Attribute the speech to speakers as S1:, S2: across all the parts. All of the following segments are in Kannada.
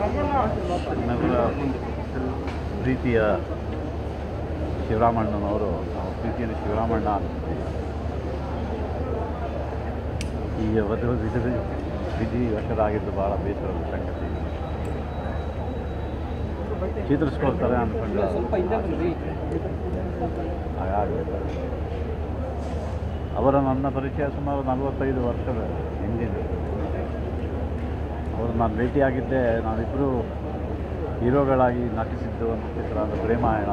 S1: ನಮ್ಮೆಲ್ಲರ ಪ್ರೀತಿಯ ಶಿವರಾಮಣ್ಣನವರು ನಾವು ಪ್ರೀತಿಯಲ್ಲಿ ಶಿವರಾಮಣ್ಣ ಅಂತೀವಿ ಈ ವಧು ವಿಧಿ ವಿಧಿ ವಶರಾಗಿದ್ದು ಭಾಳ ಬೇಸರದ ಸಂಗತಿ ಚಿತ್ರಿಸ್ಕೊಳ್ತಾರೆ ಅಂದ್ಕೊಂಡು ಹಾಗಾಗಲಿಲ್ಲ ಅವರ ನನ್ನ ಪರಿಚಯ ಸುಮಾರು ನಲವತ್ತೈದು ವರ್ಷದ ಹಿಂದಿನ ಅವರು ನಾನು ಭೇಟಿಯಾಗಿದ್ದೆ ನಾವಿಬ್ಬರು ಹೀರೋಗಳಾಗಿ ನಟಿಸಿದ್ದು ಒಂದು ಚಿತ್ರ ಅಂದರೆ ಪ್ರೇಮಾಯಣ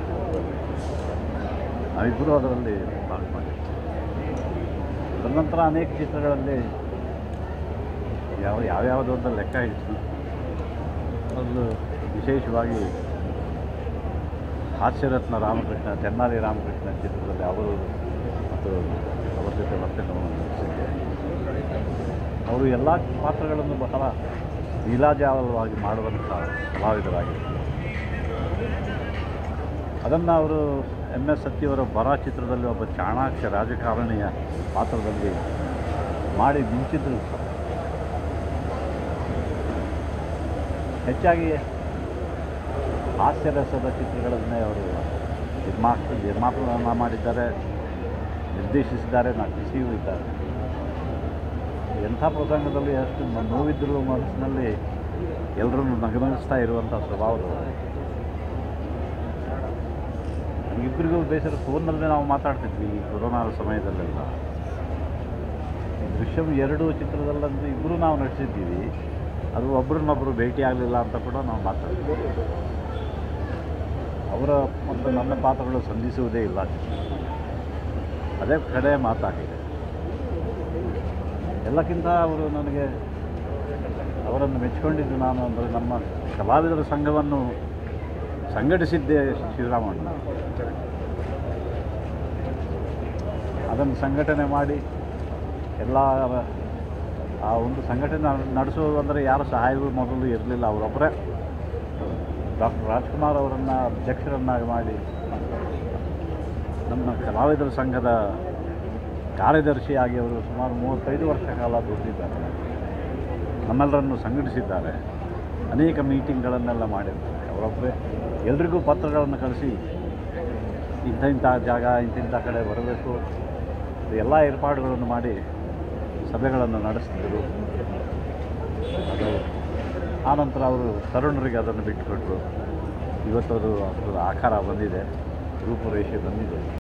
S1: ನಾವಿಬ್ಬರು ಅದರಲ್ಲಿ ಭಾಗವಹಿಸಿದ್ವಿ ತದನಂತರ ಅನೇಕ ಚಿತ್ರಗಳಲ್ಲಿ ಯಾವ ಯಾವ್ಯಾವುದೋ ಒಂದು ಲೆಕ್ಕ ಇತ್ತು ಒಂದು ವಿಶೇಷವಾಗಿ ಹಾಸ್ಯರತ್ನ ರಾಮಕೃಷ್ಣ ತೆನ್ನಾಲಿ ರಾಮಕೃಷ್ಣ ಚಿತ್ರದಲ್ಲಿ ಅವರು ಮತ್ತು ಅವರ ಜೊತೆ ವರ್ತಕವನ್ನು ನಡೆಸಿದ್ದೆ ಅವರು ಎಲ್ಲ ಪಾತ್ರಗಳನ್ನು ಬಹಳ ಲೀಲಾಜಾಲವಾಗಿ ಮಾಡುವಂಥ ಕಲಾವಿದರಾಗಿದ್ದರು ಅದನ್ನು ಅವರು ಎಮ್ ಎಸ್ ಸತ್ಯವರ ಬರ ಚಿತ್ರದಲ್ಲಿ ಒಬ್ಬ ಚಾಣಾಕ್ಷ ರಾಜಕಾರಣಿಯ ಪಾತ್ರದಲ್ಲಿ ಮಾಡಿ ಮಿಂಚಿದ್ರು ಸಹ ಹೆಚ್ಚಾಗಿ ಹಾಸ್ಯರಸದ ಚಿತ್ರಗಳನ್ನೇ ಅವರು ನಿರ್ಮಾಪ ನಿರ್ಮಾಪನ ಮಾಡಿದ್ದಾರೆ ನಿರ್ದೇಶಿಸಿದ್ದಾರೆ ನಟಿಸಿಯೂ ಇದ್ದಾರೆ ಎಂಥ ಪ್ರಸಂಗದಲ್ಲಿ ಅಷ್ಟು ನ- ನೋವಿದ್ದರೂ ಮನಸ್ಸಿನಲ್ಲಿ ಎಲ್ಲರನ್ನು ನಗನಗಿಸ್ತಾ ಇರುವಂಥ ಸ್ವಭಾವದವರು ನಮಗಿಬ್ಬರಿಗೂ ಬೇಸರ ಫೋನ್ನಲ್ಲೇ ನಾವು ಮಾತಾಡ್ತಿದ್ವಿ ಈ ಕೊರೋನಾದ ಸಮಯದಲ್ಲೆಲ್ಲ ಈ ದೃಶ್ಯಂ ಎರಡು ಚಿತ್ರದಲ್ಲಂತೂ ಇಬ್ಬರು ನಾವು ನಟಿಸಿದ್ದೀವಿ ಅದು ಒಬ್ಬರನ್ನೊಬ್ಬರು ಭೇಟಿ ಆಗಲಿಲ್ಲ ಅಂತ ಕೂಡ ನಾವು ಮಾತಾಡ್ತೀವಿ ಅವರ ಮತ್ತು ನನ್ನ ಪಾತ್ರಗಳು ಸಂಧಿಸುವುದೇ ಇಲ್ಲ ಅದೇ ಕಡೆ ಮಾತಾಗಿದೆ ಎಲ್ಲಕ್ಕಿಂತ ಅವರು ನನಗೆ ಅವರನ್ನು ಮೆಚ್ಚಿಕೊಂಡಿದ್ದು ನಾನು ಅಂದರೆ ನಮ್ಮ ಕಲಾವಿದರ ಸಂಘವನ್ನು ಸಂಘಟಿಸಿದ್ದೇ ಶ್ರೀರಾಮಣ್ಣ ಅದನ್ನು ಸಂಘಟನೆ ಮಾಡಿ ಎಲ್ಲ ಆ ಒಂದು ಸಂಘಟನೆ ನಡೆಸೋದು ಅಂದರೆ ಯಾರ ಸಹಾಯಗಳು ಮೊದಲು ಇರಲಿಲ್ಲ ಅವರೊಬ್ಬರೇ ಡಾಕ್ಟರ್ ರಾಜ್ಕುಮಾರ್ ಅವರನ್ನು ಅಧ್ಯಕ್ಷರನ್ನಾಗಿ ಮಾಡಿ ನಮ್ಮ ಕಲಾವಿದರ ಸಂಘದ ಕಾರ್ಯದರ್ಶಿಯಾಗಿ ಅವರು ಸುಮಾರು ಮೂವತ್ತೈದು ವರ್ಷ ಕಾಲ ದುಡಿದಿದ್ದಾರೆ ನಮ್ಮೆಲ್ಲರನ್ನು ಸಂಘಟಿಸಿದ್ದಾರೆ ಅನೇಕ ಮೀಟಿಂಗ್ಗಳನ್ನೆಲ್ಲ ಮಾಡಿದ್ದಾರೆ ಅವರೊಬ್ಬರೇ ಎಲ್ರಿಗೂ ಪತ್ರಗಳನ್ನು ಕಳಿಸಿ ಇಂಥ ಇಂಥ ಜಾಗ ಇಂತಿಂಥ ಕಡೆ ಬರಬೇಕು ಎಲ್ಲ ಏರ್ಪಾಡುಗಳನ್ನು ಮಾಡಿ ಸಭೆಗಳನ್ನು ನಡೆಸ್ತಿದ್ದರು ಅದು ಆನಂತರ ಅವರು ತರುಣರಿಗೆ ಅದನ್ನು ಬಿಟ್ಟುಕೊಟ್ರು ಇವತ್ತು ಅದು ಅದರ ಆಕಾರ ಬಂದಿದೆ ರೂಪುರೇಷೆ ಬಂದಿದೆ